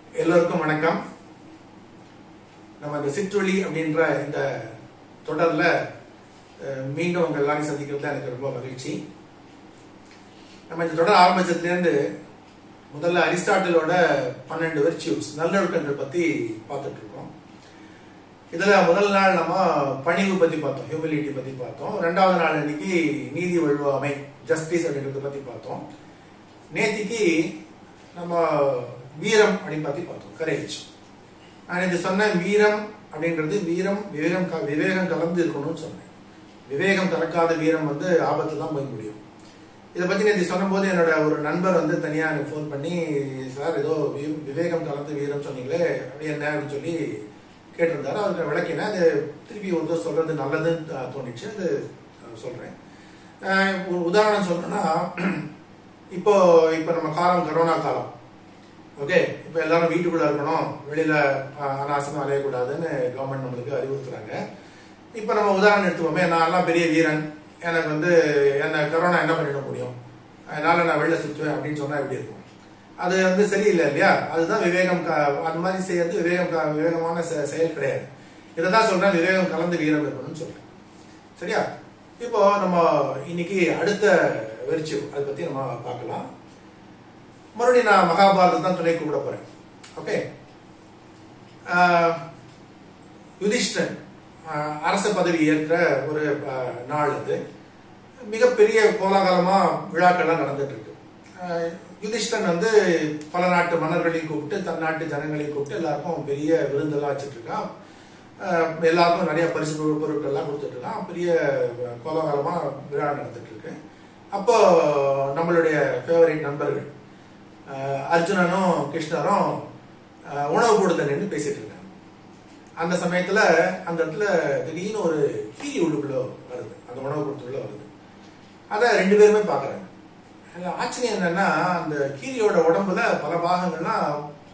எல்லோருக்கும் வணக்கம் நம்ம இந்த சிற்றொலி அப்படின்ற இந்த தொடர்ல அஹ், மீண்டும் உங்க எல்லாரையும் சந்திக்கிறதுல எனக்கு ரொம்ப மகிழ்ச்சி நம்ம இந்த தொடர் ஆரம்பிச்சதுலேருந்து முதல்ல அரிஸ்டாட்டிலோட பன்னெண்டு வெர்ச்சியூஸ் நல்லொழுக்கங்கள் பத்தி பார்த்துட்டு இருக்கோம் இதுல முதல் நாள் நம்ம பணிவு பத்தி பார்த்தோம் ஹியூமிலிட்டி பத்தி பார்த்தோம் ரெண்டாவது நாள் அன்னைக்கு நீதி வழுவாமை ஜஸ்டிஸ் அப்படின்றத பத்தி பார்த்தோம் நேத்திக்கு நம்ம வீரம் அப்படின்னு பத்தி பார்த்தோம் கரேஜ் நான் இது சொன்ன வீரம் அப்படின்றது வீரம் விவேகம் க- விவேகம் கலந்து இருக்கணும்னு சொன்னேன் விவேகம் கலக்காத வீரம் வந்து ஆபத்து தான் போய் முடியும் இதை பத்தி நேற்று சொன்னபோது என்னோட ஒரு நண்பர் வந்து தனியா எனக்கு ஃபோன் பண்ணி சார் ஏதோ வி- விவேகம் கலந்து வீரம் சொன்னீங்களே அது என்ன அப்படின்னு சொல்லி கேட்டிருந்தாரு அதுக்கு நான் விளக்கினேன் அது திருப்பி ஒரு தடவை சொல்றது நல்லதுன்னு அஹ், தோணுச்சு அது அஹ், சொல்றேன் அஹ், ஒரு உதாரணம் சொல்லணும்னா இப்போ இப்போ நம்ம காலம் கரோனா காலம் ஓகே இப்போ எல்லாரும் வீட்டுக்குள்ள இருக்கணும் வெளியில அஹ், அனாவசியமா அலையக்கூடாதுன்னு கவர்மெண்ட் நம்மளுக்கு அறிவுறுத்துறாங்க இப்போ நம்ம உதாரணம் எடுத்துக்கோமே நான் எல்லாம் பெரிய வீரன் எனக்கு வந்து என்ன கரோனா என்ன பண்ணிட முடியும் அதனால நான் வெளில சுற்றுவேன் அப்படின்னு சொன்னா எப்படி இருக்கும் அது வந்து சரியில்லை இல்லையா அதுதான் விவேகம் க- அந்த மாதிரி செய்யறது விவேகம் க- விவேகமான செ- செயல் கிடையாது இதை தான் சொல்றேன் விவேகம் கலந்து வீரம் இருக்கணும்னு சொல்றேன் சரியா இப்போ நம்ம இன்னைக்கு அடுத்த வெறிச்சு அதை பத்தி நம்ம பார்க்கலாம் மறுபடியும் நான் மகாபாரதத்தை தான் துணை கூப்பிட போறேன் ஓகே யுதிஷ்டன் ஆஹ், அரச பதவி ஏற்ற ஒரு ஆஹ், நாள் அது மிகப்பெரிய கோலாகலமா விழாக்கள்லாம் நடந்துட்டு இருக்கு ஆஹ், யுதிஷ்டன் வந்து பல நாட்டு மன்னர்களையும் கூப்பிட்டு தன் நாட்டு ஜனங்களையும் கூப்பிட்டு எல்லாருக்கும் பெரிய விருந்தெல்லாம் வச்சுட்டு இருக்கான் ஆஹ், எல்லாருக்கும் நிறைய பரிசு பொருள் பொருட்கள்லாம் கொடுத்துட்டு இருக்கான் பெரிய கோலாகலமா விழா நடந்துட்டு இருக்கு அப்போ நம்மளுடைய ஃபேவரட் நண்பர்கள் ஆஹ், அர்ஜுனனும் கிருஷ்ணரும் ஆஹ், உணவு கூடத்தில் நின்று பேசிட்டு இருக்காங்க அந்த சமயத்துல அந்த இடத்துல திடீர்னு ஒரு கீரி உள்ளுக்குள்ள வருது அந்த உணவு கூடத்துக்குள்ள வருது அதை ரெண்டு பேருமே பாக்குறாங்க அதுல ஆச்சரியம் என்னன்னா அந்த கீரியோட உடம்புல பல பாகங்கள்லாம்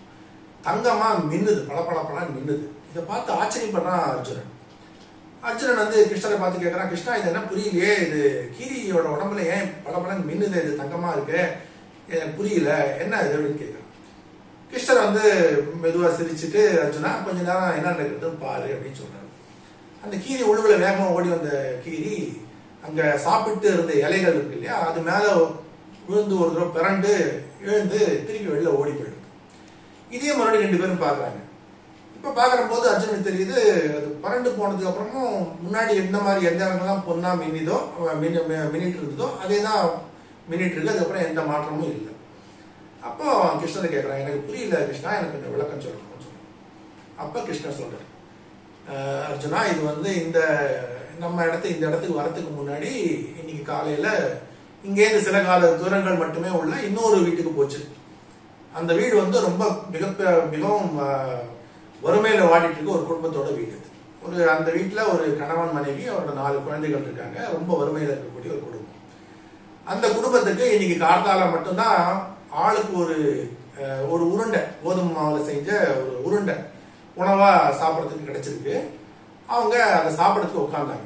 தங்கமா மின்னுது பளபளப்பளா மின்னுது இதை பார்த்து ஆச்சரியப்படுறான் அர்ஜுனன் அர்ஜுனன் வந்து கிருஷ்ணரை பார்த்து கேட்கறான் கிருஷ்ணா இது என்ன புரியலையே இது கீரியோட உடம்புல ஏன் பளபளன்னு மின்னுது இது தங்கமா இருக்கு எனக்கு புரியல என்ன இது அப்படின்னு கேட்கறான் கிருஷ்ணர் வந்து மெதுவா சிரிச்சுட்டு அர்ஜுனா கொஞ்ச நேரம் என்ன நடக்குதுன்னு பாரு அப்படின்னு சொல்றாரு அந்த கீரி உழுவுல வேகமா ஓடி வந்த கீரி அங்க சாப்பிட்டு இருந்த இலைகள் இருக்கு இல்லையா அது மேல விழுந்து ஒரு தடவை பிறண்டு எழுந்து திருப்பி வெளில ஓடி போயிடுது இதே மறுபடியும் ரெண்டு பேரும் பாக்குறாங்க இப்ப பாக்குற போது அர்ஜுனுக்கு தெரியுது அது பரண்டு போனதுக்கு அப்புறமும் முன்னாடி எந்த மாதிரி எந்த இடங்கள்லாம் பொண்ணா மின்னிதோ மின் மின்னிட்டு இருந்ததோ அதே தான் மின்னிட்டு இருக்கு அதுக்கப்புறம் எந்த மாற்றமும் இல்லை அப்போ கிருஷ்ணரை கேட்குறான் எனக்கு புரியல கிருஷ்ணா எனக்கு கொஞ்சம் விளக்கம் சொல்லணும்னு சொல்றேன் அப்போ கிருஷ்ணர் சொல்றாரு "அஹ், அர்ஜுனா இது வந்து இந்த நம்ம இடத்து இந்த இடத்துக்கு வரதுக்கு முன்னாடி இன்னைக்கு காலையில இங்கேருந்து சில கால தூரங்கள் மட்டுமே உள்ள இன்னொரு வீட்டுக்கு போச்சு அந்த வீடு வந்து ரொம்ப மிக மிகவும் அஹ், வறுமையில வாடிட்டு இருக்க ஒரு குடும்பத்தோட வீடு அது. ஒரு அந்த வீட்டுல ஒரு கணவன் மனைவி அவரோட நாலு குழந்தைகள் இருக்காங்க ரொம்ப வறுமையில இருக்கக்கூடிய ஒரு குடும்பம் அந்த குடும்பத்துக்கு இன்னைக்கு கார்த்தால மட்டும்தான் ஆளுக்கு ஒரு அஹ், ஒரு உருண்டை கோதுமை மாவுல செஞ்ச ஒரு உருண்டை உணவா சாப்பிட்றதுக்கு கிடைச்சிருக்கு அவங்க அதை சாப்பிட்றதுக்கு உட்கார்ந்தாங்க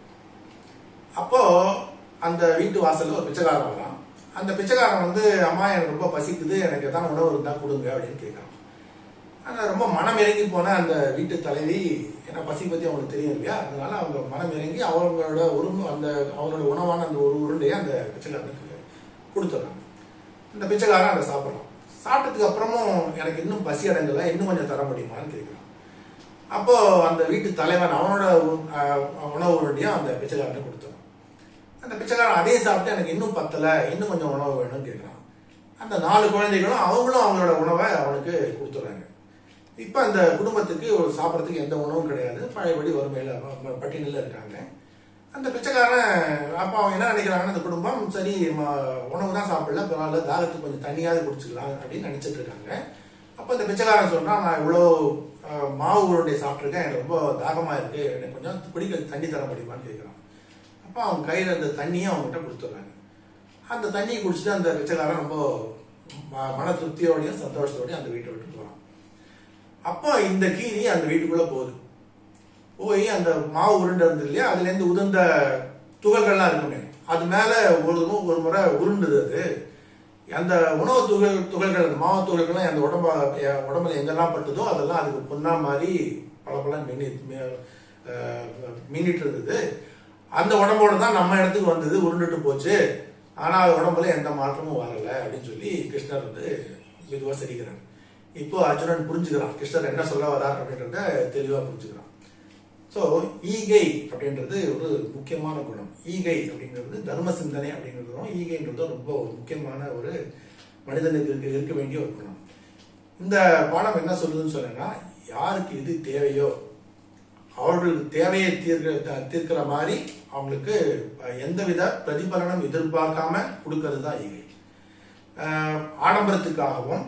அப்போ அந்த வீட்டு வாசல்ல ஒரு பிச்சைக்காரன் வரான் அந்த பிச்சைக்காரன் வந்து அம்மா எனக்கு ரொம்ப பசிக்குது எனக்கு எதாவது உணவு இருந்தா கொடுங்க அப்படின்னு கேட்கறான் ஆனா ரொம்ப மனம் இறங்கி போன அந்த வீட்டு தலைவி ஏன்னா பசி பத்தி அவங்களுக்கு தெரியும் இல்லையா அதனால அவங்க மனம் இறங்கி அவங்களோட ஒரு அந்த அவங்களோட உணவான அந்த ஒரு உருண்டையை அந்த பிச்சைக்காரனுக்கு கொடுத்துட்றாங்க அந்த பிச்சைக்காரன் அதை சாப்பிட்றான் சாப்பிட்டதுக்கு அப்புறமும் எனக்கு இன்னும் பசி அடங்கல இன்னும் கொஞ்சம் தர முடியுமான்னு கேட்குறான் அப்போ அந்த வீட்டு தலைவன் அவனோட உ- அஹ் உணவு உருண்டையும் அந்த பிச்சைக்காரனுக்கு கொடுத்தான் அந்த பிச்சைக்காரன் அதே சாப்பிட்டு எனக்கு இன்னும் பத்தல இன்னும் கொஞ்சம் உணவு வேணும்னு கேட்குறான் அந்த நாலு குழந்தைகளும் அவங்களும் அவங்களோட உணவை அவனுக்கு கொடுத்துட்றாங்க இப்போ அந்த குடும்பத்துக்கு ஒரு சாப்பிட்றதுக்கு எந்த உணவும் கிடையாது பழையபடி வறுமையில் ப- பட்டியலில் இருக்காங்க அந்த பிச்சைக்காரன் அப்போ அவங்க என்ன நினைக்கிறாங்கன்னா அந்த குடும்பம் சரி ம- உணவு தான் சாப்பிடல பரவாயில்ல தாகத்துக்கு கொஞ்சம் தண்ணியாவது குடிச்சுக்கலாம் அப்படின்னு நினைச்சிட்டு இருக்காங்க அப்போ இந்த பிச்சைக்காரன் சொல்றான் நான் இவ்வளோ அஹ், மாவு உருண்டை சாப்பிட்ருக்கேன் எனக்கு ரொம்ப தாகமா இருக்கு எனக்கு கொஞ்சம் குடிக்க தண்ணி தர முடியுமான்னு கேட்குறான் அப்போ அவங்க கையில் அந்த தண்ணியை அவங்ககிட்ட கொடுத்துட்றாங்க அந்த தண்ணியை குடிச்சிட்டு அந்த பிச்சைக்காரன் ரொம்ப ம- மன திருப்தியோடையும் சந்தோஷத்தோடையும் அந்த வீட்டை விட்டு போறான் அப்போ இந்த கீரி அந்த வீட்டுக்குள்ள போகுது போய் அந்த மாவு உருண்டை இருந்தது இல்லையா அதுல இருந்து உதிர்ந்த துகள்கள்லாம் இருக்குமே அது மேல ஒரு ஒரு முறை உருண்டுது அது அந்த உணவு துகள் துகள்கள் அந்த மாவு துகள்கள்லாம் அந்த உடம்ப எ- உடம்புல எங்கெல்லாம் பட்டுதோ அதெல்லாம் அதுக்கு பொண்ணா மாதிரி பல பல மின்னி மி- அஹ் மின்னிட்டு இருந்தது அந்த உடம்போட தான் நம்ம இடத்துக்கு வந்தது உருண்டுட்டு போச்சு ஆனா அது உடம்புல எந்த மாற்றமும் வரல அப்படின்னு சொல்லி கிருஷ்ணர் வந்து மெதுவா சிரிக்கிறார் இப்போ அர்ஜுனன் புரிஞ்சுக்கிறான் கிருஷ்ணர் என்ன சொல்ல வரார் அப்படின்றத தெளிவா புரிஞ்சுக்கிறான் ஸோ ஈகை அப்படின்றது ஒரு முக்கியமான குணம் ஈகை அப்படிங்கிறது தர்ம சிந்தனை அப்படிங்கிறதும் ஈகைன்றதும் ரொம்ப ஒரு முக்கியமான ஒரு மனிதனுக்கு இருக்க- இருக்க வேண்டிய ஒரு குணம் இந்த பாடம் என்ன சொல்லுதுன்னு சொன்னா யாருக்கு எது தேவையோ அவர்களுக்கு தேவையை தீர்க்க த- தீர்க்கிற மாதிரி அவங்களுக்கு அஹ், எந்தவித பிரதிபலனும் எதிர்பார்க்காம கொடுக்கறது தான் ஈகை அஹ், ஆடம்பரத்துக்காகவும்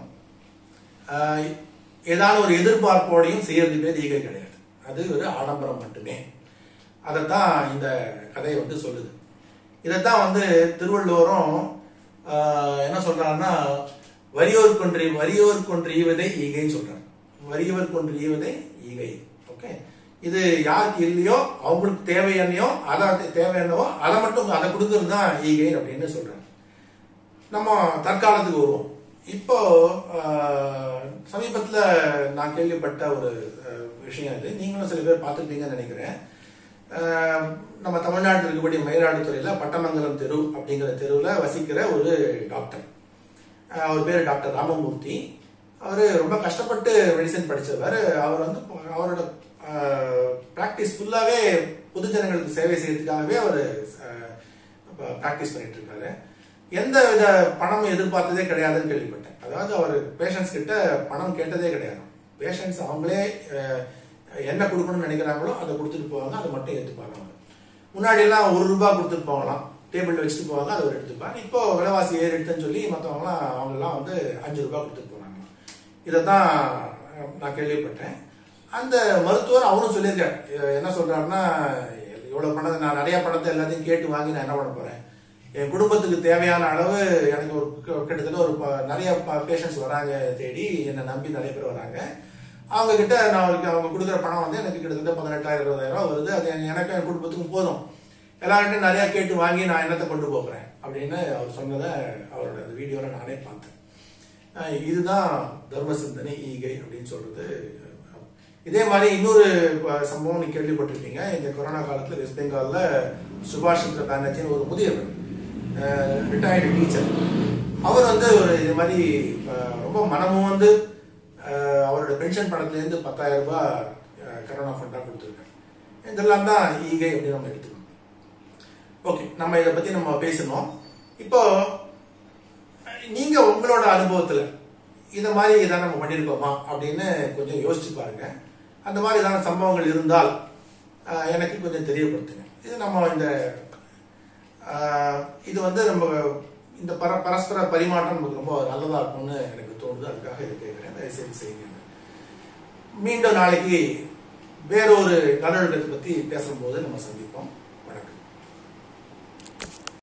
ஆஹ் ஏதாவது ஒரு எதிர்பார்ப்போடையும் செய்யறது பேர் ஈகை கிடையாது அது ஒரு ஆடம்பரம் மட்டுமே அதைத்தான் இந்த கதை வந்து சொல்லுது இதைத்தான் வந்து திருவள்ளுவரும் ஆஹ் என்ன சொல்றாருன்னா வறியோர் கொன்று வறியோர் கொன்று ஈவதை ஈகைன்னு சொல்றாரு வறியவர் கொன்று ஈவதை ஈகை ஓகே இது யாருக்கு இல்லையோ அவங்களுக்கு தேவையானையோ அதை தேவையானவோ அதை மட்டும் அதை கொடுக்கறது தான் ஈகை அப்படின்னு சொல்றாரு நம்ம தற்காலத்துக்கு வருவோம் இப்போ ஆஹ், சமீபத்துல நான் கேள்விப்பட்ட ஒரு ஆஹ், விஷயம் இது நீங்களும் சில பேர் பார்த்துருப்பீங்கன்னு நினைக்கிறேன் ஆஹ், நம்ம தமிழ்நாட்டில் இருக்கக்கூடிய மயிலாடுதுறையில பட்டமங்கலம் தெரு அப்படிங்கிற தெருவில் வசிக்கிற ஒரு டாக்டர் ஆஹ், அவர் பேர் டாக்டர் ராமமூர்த்தி அவர் ரொம்ப கஷ்டப்பட்டு மெடிசன் படிச்சவர் அவர் வந்து அவரோட ப்ராக்டிஸ் ஃபுல்லாகவே பொதுஜனங்களுக்கு சேவை செய்யறதுக்காகவே அவர் ப்ராக்டிஸ் பண்ணிட்டு இருக்காரு எந்த வித பணமும் எதிர்பார்த்ததே கிடையாதுன்னு கேள்விப்பட்டேன் அதாவது அவர் பேஷண்ட்ஸ் கிட்ட பணம் கேட்டதே கிடையாது பேஷண்ட்ஸ் அவங்களே அஹ், என்ன கொடுக்கணும்னு நினைக்கிறாங்களோ அதை கொடுத்துட்டு போவாங்க அதை மட்டும் ஏற்றுப்பாங்க அவங்க முன்னாடி எல்லாம் ஒரு ரூபாய் கொடுத்துட்டு போகலாம் டேபிள் வச்சுட்டு போவாங்க அதை ஒரு எடுத்துப்பாங்க இப்போ விலைவாசி ஏறி எடுத்துன்னு சொல்லி மற்றவங்களாம் அவங்கெல்லாம் வந்து அஞ்சு ரூபாய் கொடுத்துட்டு போறாங்க இதை தான் நான் கேள்விப்பட்டேன் அந்த மருத்துவர் அவரும் சொல்லியிருக்காரு அஹ் என்ன சொல்றாருன்னா இவ்வளவு பணத்தை நான் நிறைய பணத்தை எல்லாத்தையும் கேட்டு வாங்கி நான் என்ன பண்ண போறேன் என் குடும்பத்துக்கு தேவையான அளவு எனக்கு ஒரு க- கிட்டத்தட்ட ஒரு ப- நிறைய பேஷண்ட்ஸ் வராங்க தேடி என்னை நம்பி நிறைய பேர் வராங்க அவங்க கிட்ட நான் அவருக்கு அவங்க கொடுக்குற பணம் வந்து எனக்கு கிட்டத்தட்ட பதினெட்டாயிரம் இருபதாயிரம் ரூபாய் வருது அது எனக்கு என் குடும்பத்துக்கும் போதும் எல்லார்கிட்டையும் நிறைய கேட்டு வாங்கி நான் என்னத்தை கொண்டு போகிறேன் அப்படின்னு அவர் சொன்னதை அவரோட அந்த வீடியோவில் நானே பார்த்தேன் அஹ் இதுதான் தர்ம சிந்தனை ஈகை அப்படின்னு சொல்றது இதே மாதிரி இன்னொரு அஹ், சம்பவம் நீ கேள்விப்பட்டிருப்பீங்க இந்த கொரோனா காலத்துல வெஸ்ட் பெங்கால்ல சுபாஷ் சந்திர பானர்ஜின்னு ஒரு முதியவர் ரிட்டையர்டு டீச்சர் அவர் வந்து ஒரு இது மாதிரி அஹ், ரொம்ப மனமும் வந்து அஹ், அவரோட பென்ஷன் பணத்துலேருந்து பத்தாயிரம் ரூபாய் அஹ், கரோனா ஃபண்டாக கொடுத்துருக்காரு இதெல்லாம் தான் ஈகை அப்படின்னு நம்ம எடுத்துக்கணும் ஓகே நம்ம இதை பத்தி நம்ம பேசணும் இப்போ நீங்க உங்களோட அனுபவத்துல இத மாதிரி ஏதாவது நம்ம பண்ணியிருக்கோமா அப்படின்னு கொஞ்சம் யோசிச்சு பாருங்க அந்த மாதிரி ஏதாவது சம்பவங்கள் இருந்தால் ஆஹ், எனக்கு கொஞ்சம் தெரியப்படுத்துங்க இது நம்ம இந்த ஆஹ், இது வந்து நம்ம இந்த பர பரஸ்பர பரிமாற்றம் நமக்கு ரொம்ப நல்லதா இருக்கும்னு எனக்கு தோணுது அதுக்காக இதை கேட்குறேன் தயவுசெய்து செய்யுங்க மீண்டும் நாளைக்கு வேறொரு நல்லொழுக்கத்தை பத்தி பேசும்போது நம்ம சந்திப்போம்